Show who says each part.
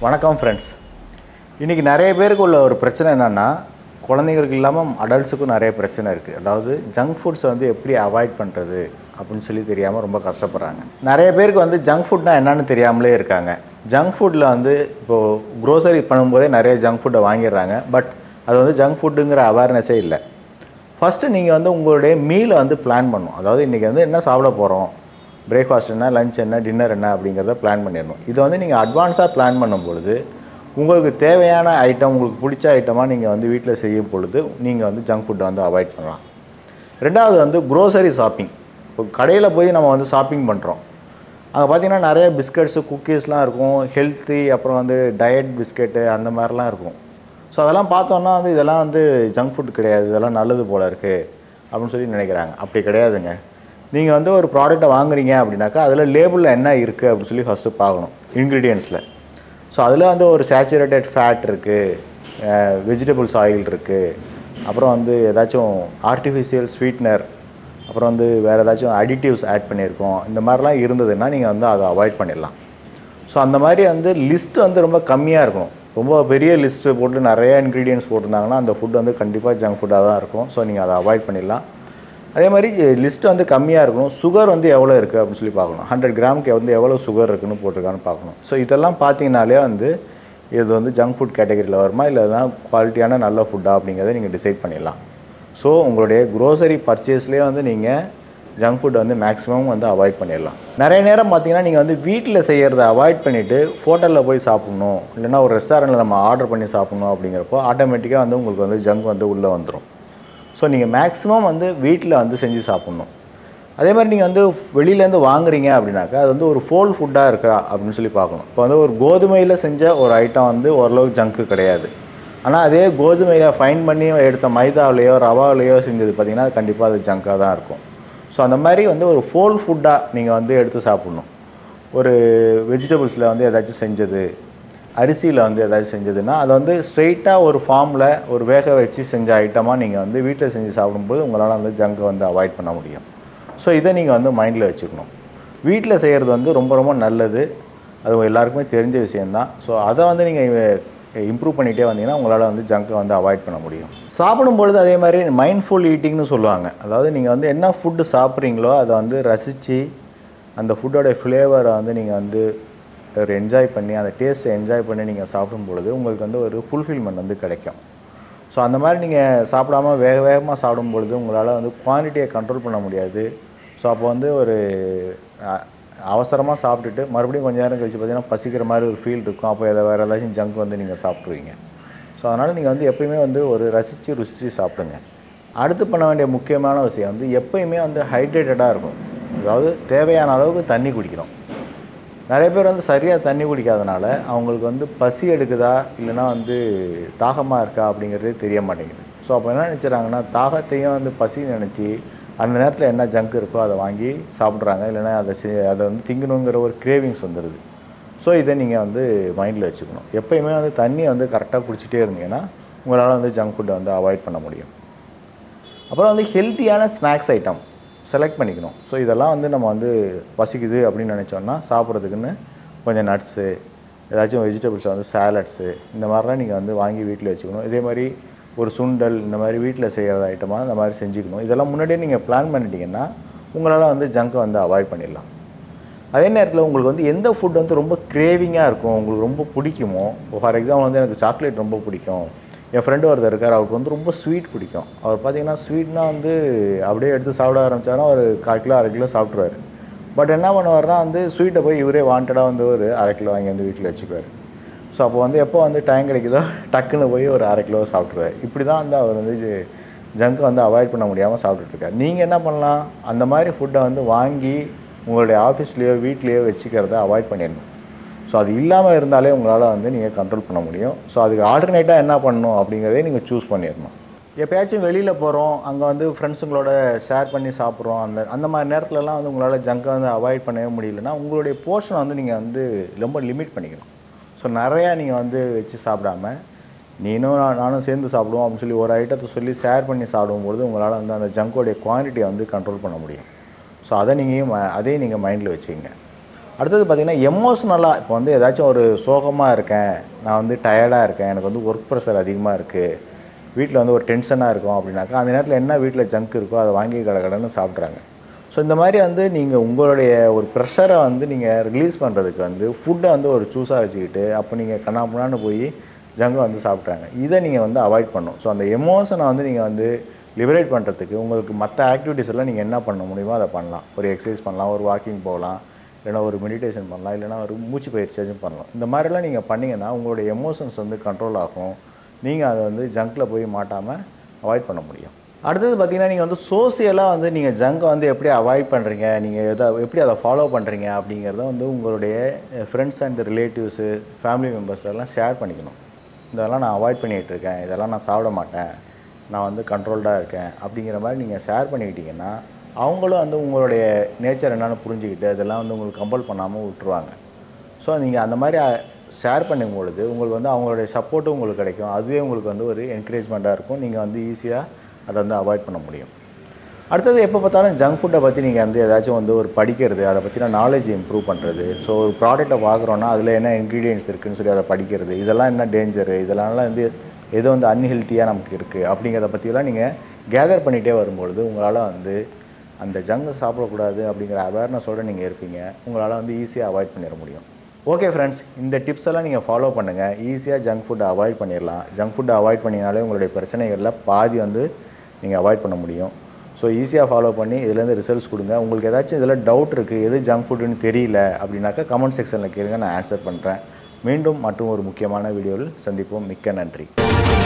Speaker 1: வணக்கம் ஃப்ரெண்ட்ஸ் இன்றைக்கி நிறைய பேருக்கு உள்ள ஒரு பிரச்சனை என்னென்னா குழந்தைங்களுக்கு இல்லாமல் அடல்ட்ஸுக்கும் நிறைய பிரச்சனை இருக்குது அதாவது ஜங்க் ஃபுட்ஸை வந்து எப்படி அவாய்ட் பண்ணுறது அப்படின்னு சொல்லி தெரியாமல் ரொம்ப கஷ்டப்படுறாங்க நிறைய பேருக்கு வந்து ஜங்க் ஃபுட்னா என்னன்னு தெரியாமலே இருக்காங்க ஜங்க் ஃபுட்டில் வந்து இப்போது க்ரோசரி பண்ணும்போதே நிறைய ஜங்க் ஃபுட்டை வாங்கிடுறாங்க பட் அது வந்து ஜங்க் ஃபுட்டுங்கிற அவேர்னஸே இல்லை ஃபஸ்ட்டு நீங்கள் வந்து உங்களுடைய மீலை வந்து பிளான் பண்ணணும் அதாவது இன்றைக்கி வந்து என்ன சாப்பிட போகிறோம் பிரேக்ஃபாஸ்ட் என்ன லஞ்ச் என்ன டின்னர் என்ன அப்படிங்கிறத பிளான் பண்ணிடணும் இதை வந்து நீங்கள் அட்வான்ஸாக பிளான் பண்ணும் பொழுது உங்களுக்கு தேவையான ஐட்டம் உங்களுக்கு பிடிச்ச ஐட்டமாக நீங்கள் வந்து வீட்டில் செய்யும் பொழுது நீங்கள் வந்து ஜங்க் ஃபுட்டை வந்து அவாய்ட் பண்ணலாம் ரெண்டாவது வந்து க்ரோசரி ஷாப்பிங் இப்போ கடையில் போய் நம்ம வந்து ஷாப்பிங் பண்ணுறோம் அங்கே பார்த்தீங்கன்னா நிறைய பிஸ்கட்ஸு குக்கீஸ்லாம் இருக்கும் ஹெல்த்தி அப்புறம் வந்து டயட் பிஸ்கெட்டு அந்த மாதிரிலாம் இருக்கும் ஸோ அதெல்லாம் பார்த்தோன்னா வந்து இதெல்லாம் வந்து ஜங்க் ஃபுட் கிடையாது இதெல்லாம் நல்லது போல் இருக்குது அப்படின்னு சொல்லி நினைக்கிறாங்க அப்படி கிடையாதுங்க நீங்கள் வந்து ஒரு ப்ராடக்ட்டை வாங்குறீங்க அப்படின்னாக்கா அதில் லேபிளில் என்ன இருக்குது அப்படின்னு சொல்லி ஃபஸ்ட்டு பார்க்கணும் இன்க்ரீடியன்ஸில் ஸோ அதில் வந்து ஒரு சேச்சுரேட்டட் ஃபேட் இருக்குது வெஜிடபிள்ஸ் ஆயில் இருக்குது அப்புறம் வந்து ஏதாச்சும் ஆர்டிஃபிஷியல் ஸ்வீட்னர் அப்புறம் வந்து வேறு ஏதாச்சும் அடிட்டிவ்ஸ் ஆட் பண்ணியிருக்கோம் இந்த மாதிரிலாம் இருந்ததுன்னா நீங்கள் வந்து அதை அவாய்ட் பண்ணிடலாம் ஸோ அந்த மாதிரி வந்து லிஸ்ட் வந்து ரொம்ப கம்மியாக இருக்கணும் ரொம்ப பெரிய லிஸ்ட்டு போட்டு நிறைய இன்க்ரீடியன்ஸ் போட்டிருந்தாங்கன்னா அந்த ஃபுட் வந்து கண்டிப்பாக ஜங்க் ஃபுட்டாக தான் இருக்கும் ஸோ நீங்கள் அதை அவாய்ட் பண்ணிடலாம் அதே மாதிரி லிஸ்ட் வந்து கம்மியாக இருக்கணும் சுகர் வந்து எவ்வளோ இருக்குது அப்படின்னு சொல்லி பார்க்கணும் ஹண்ட்ரட் கிராமுக்கு வந்து எவ்வளோ சுகர் இருக்குன்னு போட்டிருக்கான்னு பார்க்கணும் ஸோ இதெல்லாம் பார்த்தீங்கனாலே வந்து இது வந்து ஜங்க் ஃபுட் கேட்டகரியில் வருமா இல்லை தான் குவாலிட்டியான நல்ல ஃபுட்டா அப்படிங்கிறத நீங்கள் டிசைட் பண்ணிடலாம் ஸோ உங்களுடைய க்ரோசரி பர்ச்சேஸ்லேயே வந்து நீங்கள் ஜங்க் ஃபுட் வந்து மேக்ஸிமம் வந்து அவாய்ட் பண்ணிடலாம் நிறைய நேரம் பார்த்தீங்கன்னா நீங்கள் வந்து வீட்டில் செய்கிறத அவாய்ட் பண்ணிவிட்டு ஹோட்டலில் போய் சாப்பிட்ணும் இல்லைன்னா ஒரு ரெஸ்டாரண்ட்டில் நம்ம ஆர்டர் பண்ணி சாப்பிட்ணும் அப்படிங்கிறப்போ ஆட்டோமேட்டிக்காக வந்து உங்களுக்கு வந்து ஜங்க் வந்து உள்ளே வந்துடும் ஸோ நீங்கள் மேக்ஸிமம் வந்து வீட்டில் வந்து செஞ்சு சாப்பிட்ணும் அதே மாதிரி நீங்கள் வந்து வெளியிலேருந்து வாங்குறீங்க அப்படின்னாக்கா அது வந்து ஒரு ஃபோல் ஃபுட்டாக இருக்கா அப்படின்னு சொல்லி பார்க்கணும் இப்போ வந்து ஒரு கோதுமையில் செஞ்ச ஒரு ஐட்டம் வந்து ஓரளவுக்கு ஜங்க்கு கிடையாது ஆனால் அதே கோதுமையில் ஃபைன் பண்ணி எடுத்த மைதாவிலையோ ரவாவிலையோ செஞ்சது பார்த்தீங்கன்னா கண்டிப்பாக அது ஜங்காக தான் இருக்கும் ஸோ அந்த மாதிரி வந்து ஒரு ஃபோல் ஃபுட்டாக நீங்கள் வந்து எடுத்து சாப்பிட்ணும் ஒரு வெஜிடபிள்ஸில் வந்து ஏதாச்சும் செஞ்சது அரிசியில் வந்து ஏதாச்சும் செஞ்சதுன்னா அதை வந்து ஸ்ட்ரெயிட்டாக ஒரு ஃபார்மில் ஒரு வேக வச்சு செஞ்ச ஐட்டமாக நீங்கள் வந்து வீட்டில் செஞ்சு சாப்பிடும்போது உங்களால் வந்து ஜங்கை வந்து அவாய்ட் பண்ண முடியும் ஸோ இதை நீங்கள் வந்து மைண்டில் வச்சுக்கணும் வீட்டில் செய்கிறது வந்து ரொம்ப ரொம்ப நல்லது அது எல்லாருக்குமே தெரிஞ்ச விஷயந்தான் ஸோ அதை வந்து நீங்கள் இம்ப்ரூவ் பண்ணிகிட்டே வந்தீங்கன்னா உங்களால் வந்து ஜங்கை வந்து அவாய்ட் பண்ண முடியும் சாப்பிடும் பொழுது அதே மாதிரி மைண்ட்ஃபுல் ஈட்டிங்னு சொல்லுவாங்க அதாவது நீங்கள் வந்து என்ன ஃபுட்டு சாப்பிட்றீங்களோ அதை வந்து ரசித்து அந்த ஃபுட்டோட ஃப்ளேவரை வந்து நீங்கள் வந்து ஒரு என்ஜாய் பண்ணி அந்த டேஸ்ட்டை என்ஜாய் பண்ணி நீங்கள் சாப்பிடும் பொழுது உங்களுக்கு வந்து ஒரு ஃபுல்ஃபில்மெண்ட் வந்து கிடைக்கும் ஸோ அந்த மாதிரி நீங்கள் சாப்பிடாம வேக வேகமாக சாப்பிடும் பொழுது உங்களால் வந்து குவான்டிட்டியை கண்ட்ரோல் பண்ண முடியாது ஸோ அப்போ வந்து ஒரு அவசரமாக சாப்பிட்டுட்டு மறுபடியும் கொஞ்ச நேரம் கழிச்சு பார்த்தீங்கன்னா பசிக்கிற மாதிரி ஒரு ஃபீல் இருக்கும் அப்போ எதை வேறு ஏதாச்சும் ஜங்க் வந்து நீங்கள் சாப்பிட்ருவீங்க ஸோ அதனால் நீங்கள் வந்து எப்பயுமே வந்து ஒரு ரசித்து ருசித்து சாப்பிடுங்க அடுத்து பண்ண வேண்டிய முக்கியமான விஷயம் வந்து எப்பயுமே வந்து ஹைட்ரேட்டடாக இருக்கும் அதாவது தேவையான அளவுக்கு தண்ணி குடிக்கணும் நிறைய பேர் வந்து சரியாக தண்ணி குடிக்காதனால அவங்களுக்கு வந்து பசி எடுக்குதா இல்லைன்னா வந்து தாகமாக இருக்கா அப்படிங்கிறதே தெரிய மாட்டேங்குது ஸோ அப்போ என்ன நினச்சிடறாங்கன்னா தாகத்தையும் வந்து பசி நினச்சி அந்த நேரத்தில் என்ன ஜங்க் இருக்கோ அதை வாங்கி சாப்பிட்றாங்க இல்லைன்னா அதை செ- அதை வந்து திங்கணுங்கிற ஒரு கிரேவிங்ஸ் வந்துடுது ஸோ இதை நீங்கள் வந்து மைண்டில் வச்சுக்கணும் எப்பயுமே வந்து தண்ணியை வந்து கரெக்டாக குடிச்சிட்டே இருந்தீங்கன்னா உங்களால் வந்து ஜங்க் ஃபுட்டை வந்து அவாய்ட் பண்ண முடியும் அப்புறம் வந்து ஹெல்த்தியான ஸ்நாக்ஸ் ஐட்டம் செலக்ட் பண்ணிக்கணும் ஸோ இதெல்லாம் வந்து நம்ம வந்து பசிக்குது அப்படின்னு நினச்சோன்னா சாப்பிட்றதுக்குன்னு கொஞ்சம் நட்ஸு ஏதாச்சும் வெஜிடபிள்ஸ் வந்து சாலட்ஸு இந்த மாதிரிலாம் நீங்கள் வந்து வாங்கி வீட்டில் வச்சுக்கணும் இதே மாதிரி ஒரு சுண்டல் இந்த மாதிரி வீட்டில் செய்கிற ஐட்டமாக இந்த மாதிரி செஞ்சுக்கணும் இதெல்லாம் முன்னாடியே நீங்கள் பிளான் பண்ணிட்டீங்கன்னா உங்களால் வந்து ஜங்கை வந்து அவாய்ட் பண்ணிடலாம் அதே நேரத்தில் உங்களுக்கு வந்து எந்த ஃபுட் வந்து ரொம்ப கிரேவிங்காக இருக்கும் உங்களுக்கு ரொம்ப பிடிக்குமோ ஃபார் எக்ஸாம்பிள் வந்து எனக்கு சாக்லேட் ரொம்ப பிடிக்கும் என் ஃப்ரெண்டு ஒருத்தர் இருக்கார் அவருக்கு வந்து ரொம்ப ஸ்வீட் பிடிக்கும் அவர் பார்த்தீங்கன்னா ஸ்வீட்னா வந்து அப்படியே எடுத்து சாப்பிட ஆரம்பிச்சாருன்னா ஒரு கால் கிலோ அரை கிலோ சாப்பிட்ருவாரு பட் என்ன பண்ணுவார்னா வந்து ஸ்வீட்டை போய் இவரே வாண்டடாக வந்து ஒரு அரை கிலோ வாங்கி வந்து வீட்டில் வச்சுக்குவார் ஸோ அப்போ வந்து எப்போ வந்து டைம் கிடைக்குதோ டக்குன்னு போய் ஒரு அரை கிலோ சாப்பிட்ருவார் இப்படி தான் வந்து அவர் வந்து ஜங்கை வந்து அவாய்ட் பண்ண முடியாமல் சாப்பிட்டுட்ருக்காரு நீங்கள் என்ன பண்ணலாம் அந்த மாதிரி ஃபுட்டை வந்து வாங்கி உங்களுடைய ஆஃபீஸ்லேயோ வீட்லேயோ வச்சுக்கிறத அவாய்ட் பண்ணிடணும் ஸோ அது இல்லாமல் இருந்தாலே உங்களால் வந்து நீங்கள் கண்ட்ரோல் பண்ண முடியும் ஸோ அதுக்கு ஆல்டர்னேட்டாக என்ன பண்ணணும் அப்படிங்கிறதே நீங்கள் சூஸ் பண்ணிடணும் எப்பயாச்சும் வெளியில் போகிறோம் அங்கே வந்து ஃப்ரெண்ட்ஸுங்களோட ஷேர் பண்ணி சாப்பிட்றோம் அந்த அந்த மாதிரி நேரத்துலலாம் வந்து உங்களால் ஜங்கை வந்து அவாய்ட் பண்ணவே முடியலன்னா உங்களுடைய போர்ஷனை வந்து நீங்கள் வந்து ரொம்ப லிமிட் பண்ணிக்கணும் ஸோ நிறையா நீங்கள் வந்து வச்சு சாப்பிடாம நீனும் நான் நானும் சேர்ந்து சாப்பிடுவோம் அப்படின்னு சொல்லி ஒரு ஐட்டத்தை சொல்லி ஷேர் பண்ணி சாப்பிடும்பொழுது உங்களால் வந்து அந்த ஜங்கோடைய குவான்டிட்டியை வந்து கண்ட்ரோல் பண்ண முடியும் ஸோ அதை நீங்கள் அதையும் நீங்கள் மைண்டில் வச்சுக்கங்க அடுத்தது பார்த்திங்கன்னா எமோஷ்னலாக இப்போ வந்து ஏதாச்சும் ஒரு சோகமாக இருக்கேன் நான் வந்து டயர்டாக இருக்கேன் எனக்கு வந்து ஒர்க் ப்ரெஷர் அதிகமாக இருக்குது வீட்டில் வந்து ஒரு டென்ஷனாக இருக்கும் அப்படின்னாக்கா அந்த நேரத்தில் என்ன வீட்டில் ஜங்க் இருக்கோ அதை வாங்கி கடை கடைன்னு சாப்பிட்றாங்க ஸோ இந்த மாதிரி வந்து நீங்கள் உங்களுடைய ஒரு ப்ரெஷரை வந்து நீங்கள் ரிலீஸ் பண்ணுறதுக்கு வந்து ஃபுட்டை வந்து ஒரு சூஸாக வச்சுக்கிட்டு அப்போ நீங்கள் கண்ணாப்புண்ணான்னு போய் ஜங்கை வந்து சாப்பிட்றாங்க இதை நீங்கள் வந்து அவாய்ட் பண்ணணும் ஸோ அந்த எமோஷனை வந்து நீங்கள் வந்து லிபரேட் பண்ணுறதுக்கு உங்களுக்கு மற்ற ஆக்டிவிட்டீஸ் எல்லாம் நீங்கள் என்ன பண்ண முடியுமோ அதை பண்ணலாம் ஒரு எக்ஸசைஸ் பண்ணலாம் ஒரு வாக்கிங் போகலாம் இல்லைனா ஒரு மெடிடேஷன் பண்ணலாம் இல்லைனா ஒரு மூச்சு பயிற்சியாச்சும் பண்ணலாம் இந்த மாதிரிலாம் நீங்கள் பண்ணீங்கன்னா உங்களுடைய எமோஷன்ஸ் வந்து கண்ட்ரோல் ஆகும் நீங்கள் அதை வந்து ஜங்க்கில் போய் மாட்டாமல் அவாய்ட் பண்ண முடியும் அடுத்தது பார்த்தீங்கன்னா நீங்கள் வந்து சோசியலாக வந்து நீங்கள் ஜங்கை வந்து எப்படி அவாய்ட் பண்ணுறீங்க நீங்கள் எதை எப்படி அதை ஃபாலோ பண்ணுறீங்க அப்படிங்கிறத வந்து உங்களுடைய friends and relatives family members எல்லாம் ஷேர் பண்ணிக்கணும் இதெல்லாம் நான் அவாய்ட் பண்ணிகிட்டு இருக்கேன் இதெல்லாம் நான் சாப்பிட மாட்டேன் நான் வந்து கண்ட்ரோல்டாக இருக்கேன் அப்படிங்கிற மாதிரி நீங்கள் ஷேர் பண்ணிக்கிட்டீங்கன்னா அவங்களும் வந்து உங்களுடைய நேச்சர் என்னென்னு புரிஞ்சுக்கிட்டு அதெல்லாம் வந்து உங்களுக்கு கம்பல் பண்ணாமல் விட்டுருவாங்க ஸோ நீங்கள் அந்த மாதிரி ஷேர் பண்ணும் பொழுது உங்களுக்கு வந்து அவங்களுடைய சப்போர்ட்டும் உங்களுக்கு கிடைக்கும் அதுவே உங்களுக்கு வந்து ஒரு என்கரேஜ்மெண்ட்டாக இருக்கும் நீங்கள் வந்து ஈஸியாக அதை வந்து அவாய்ட் பண்ண முடியும் அடுத்தது எப்போ பார்த்தாலும் ஜங்க் ஃபுட்டை பற்றி நீங்கள் வந்து ஏதாச்சும் வந்து ஒரு படிக்கிறது அதை பற்றின நாலேஜ் இம்ப்ரூவ் பண்ணுறது ஸோ ஒரு ப்ராடக்ட்டை பார்க்குறோன்னா அதில் என்ன இன்க்ரீடியன்ஸ் இருக்குதுன்னு சொல்லி அதை படிக்கிறது இதெல்லாம் என்ன டேஞ்சரு இதெல்லாம் வந்து எது வந்து அன்ஹெல்த்தியாக நமக்கு இருக்குது அப்படிங்கிறத பற்றியெல்லாம் நீங்கள் கேதர் பண்ணிகிட்டே வரும்பொழுது உங்களால் வந்து அந்த ஜங்கு சாப்பிடக்கூடாது அப்படிங்கிற அவேர்னஸோடு நீங்கள் இருப்பீங்க உங்களால் வந்து ஈஸியாக அவாய்ட் பண்ணிட முடியும் ஓகே ஃப்ரெண்ட்ஸ் இந்த டிப்ஸ் எல்லாம் நீங்கள் ஃபாலோ பண்ணுங்கள் ஈஸியாக ஜங்க் ஃபுட்டை அவாய்ட் பண்ணிடலாம் ஜங்க் ஃபுட்டை அவாய்ட் பண்ணினாலே உங்களுடைய பிரச்சனைகளில் பாதி வந்து நீங்கள் அவாய்ட் பண்ண முடியும் ஸோ ஈஸியாக ஃபாலோ பண்ணி இதுலேருந்து ரிசல்ட்ஸ் கொடுங்க உங்களுக்கு ஏதாச்சும் இதில் டவுட் இருக்குது எது ஜங்க் ஃபுட்டுன்னு தெரியல அப்படின்னாக்கா கமெண்ட் செக்ஷனில் கேளுங்க நான் ஆன்சர் பண்ணுறேன் மீண்டும் மற்றும் ஒரு முக்கியமான வீடியோவில் சந்திப்போம் மிக்க நன்றி